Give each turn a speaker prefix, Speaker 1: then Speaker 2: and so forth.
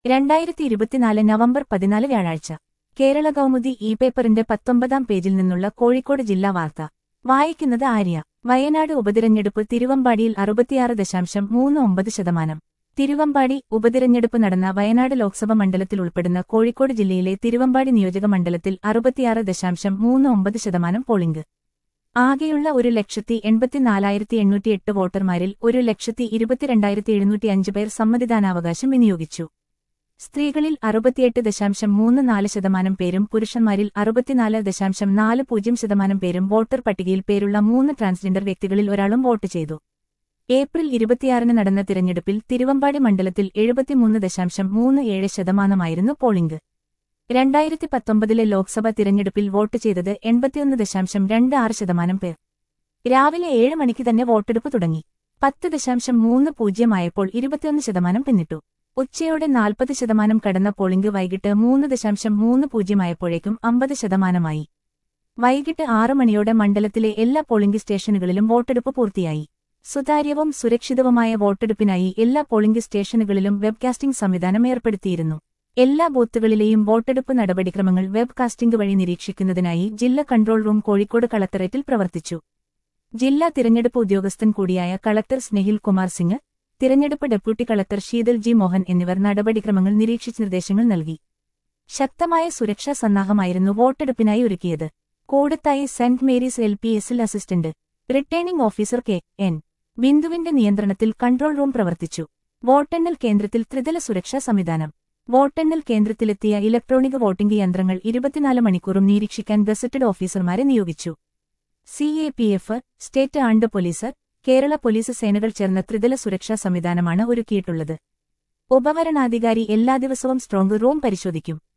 Speaker 1: രണ്ടായിരത്തി ഇരുപത്തിനാല് നവംബർ പതിനാല് വ്യാഴാഴ്ച കേരള കൗമുദി ഇ പേപ്പറിന്റെ പത്തൊമ്പതാം പേജിൽ നിന്നുള്ള കോഴിക്കോട് ജില്ലാ വാർത്ത വായിക്കുന്നത് ആര്യ വയനാട് ഉപതിരഞ്ഞെടുപ്പ് തിരുവമ്പാടിയിൽ അറുപത്തിയാറ് ദശാംശം മൂന്ന് ഒമ്പത് ശതമാനം തിരുവമ്പാടി ഉപതിരഞ്ഞെടുപ്പ് നടന്ന വയനാട് ലോക്സഭ മണ്ഡലത്തിൽ ഉൾപ്പെടുന്ന കോഴിക്കോട് ജില്ലയിലെ തിരുവമ്പാടി നിയോജക മണ്ഡലത്തിൽ അറുപത്തിയാറ് ദശാംശം മൂന്ന് ഒമ്പത് ശതമാനം പോളിംഗ് ആകെയുള്ള ഒരു ലക്ഷത്തി എൺപത്തിനാലായിരത്തി എണ്ണൂറ്റിയെട്ട് വോട്ടർമാരിൽ ഒരു ലക്ഷത്തി ഇരുപത്തിരണ്ടായിരത്തി എഴുന്നൂറ്റി അഞ്ച് പേർ സമ്മതിദാനാവകാശം വിനിയോഗിച്ചു സ്ത്രീകളിൽ അറുപത്തിയെട്ട് ദശാംശം മൂന്ന് നാല് ശതമാനം പേരും പുരുഷന്മാരിൽ അറുപത്തിനാല് ദശാംശം നാല് പൂജ്യം ശതമാനം പേരും വോട്ടർ പട്ടികയിൽ പേരുള്ള മൂന്ന് ട്രാൻസ്ജെൻഡർ വ്യക്തികളിൽ ഒരാളും വോട്ട് ചെയ്തു ഏപ്രിൽ ഇരുപത്തിയാറിന് നടന്ന തിരഞ്ഞെടുപ്പിൽ തിരുവമ്പാടി മണ്ഡലത്തിൽ എഴുപത്തിമൂന്ന് ദശാംശം മൂന്ന് ഏഴ് ശതമാനമായിരുന്നു പോളിംഗ് രണ്ടായിരത്തി പത്തൊമ്പതിലെ ലോക്സഭാ തിരഞ്ഞെടുപ്പിൽ വോട്ട് ചെയ്തത് എൺപത്തിയൊന്ന് ദശാംശം രണ്ട് ആറ് ശതമാനം പേർ രാവിലെ ഏഴ് മണിക്ക് തന്നെ വോട്ടെടുപ്പ് തുടങ്ങി പത്ത് ദശാംശം മൂന്ന് പൂജ്യമായപ്പോൾ ഇരുപത്തിയൊന്ന് ശതമാനം പിന്നിട്ടു ഉച്ചയോടെ നാൽപ്പത് ശതമാനം കടന്ന പോളിംഗ് വൈകിട്ട് മൂന്ന് ദശാംശം മൂന്ന് പൂജ്യമായപ്പോഴേക്കും അമ്പത് ശതമാനമായി വൈകിട്ട് ആറ് മണിയോടെ മണ്ഡലത്തിലെ എല്ലാ പോളിംഗ് സ്റ്റേഷനുകളിലും വോട്ടെടുപ്പ് പൂർത്തിയായി സുതാര്യവും സുരക്ഷിതവുമായ വോട്ടെടുപ്പിനായി എല്ലാ പോളിംഗ് സ്റ്റേഷനുകളിലും വെബ്കാസ്റ്റിംഗ് സംവിധാനം ഏർപ്പെടുത്തിയിരുന്നു എല്ലാ ബൂത്തുകളിലെയും വോട്ടെടുപ്പ് നടപടിക്രമങ്ങൾ വെബ്കാസ്റ്റിംഗ് വഴി നിരീക്ഷിക്കുന്നതിനായി ജില്ലാ കൺട്രോൾ റൂം കോഴിക്കോട് കളക്ടറേറ്റിൽ പ്രവർത്തിച്ചു ജില്ലാ തിരഞ്ഞെടുപ്പ് ഉദ്യോഗസ്ഥൻ കൂടിയായ കളക്ടർ സ്നേഹിൽ കുമാർ സിംഗ് തിരഞ്ഞെടുപ്പ് deputy collector Sheetal G Mohan എന്നിവർ നടപടിക്രമങ്ങൾ നിരീക്ഷിച്ച് നിർദ്ദേശങ്ങൾ നൽകി ശക്തമായ സുരക്ഷാ സന്നാഹമായിരുന്നു വോട്ടെടുപ്പിനായി ഒരുക്കിയത് Kodathayi saint Mary's L P എസിൽ assistant returning officer K N ബിന്ദുവിന്റെ നിയന്ത്രണത്തിൽ കൺട്രോൾ റൂം പ്രവർത്തിച്ചു വോട്ടെണ്ണൽ കേന്ദ്രത്തിൽ ത്രിതല സുരക്ഷാ സംവിധാനം വോട്ടെണ്ണൽ കേന്ദ്രത്തിലെത്തിയ ഇലക്ട്രോണിക് വോട്ടിംഗ് യന്ത്രങ്ങൾ ഇരുപത്തിനാല് മണിക്കൂറും നിരീക്ഷിക്കാൻ ഗസറ്റഡ് ഓഫീസർമാരെ നിയോഗിച്ചു C A P F state and police Kerala police സേനകൾ ചേർന്ന ത്രിതല സുരക്ഷാ സംവിധാനമാണ് ഒരുക്കിയിട്ടുള്ളത് ഉപവരണാധികാരി എല്ലാ ദിവസവും സ്ട്രോങ് റൂം പരിശോധിക്കും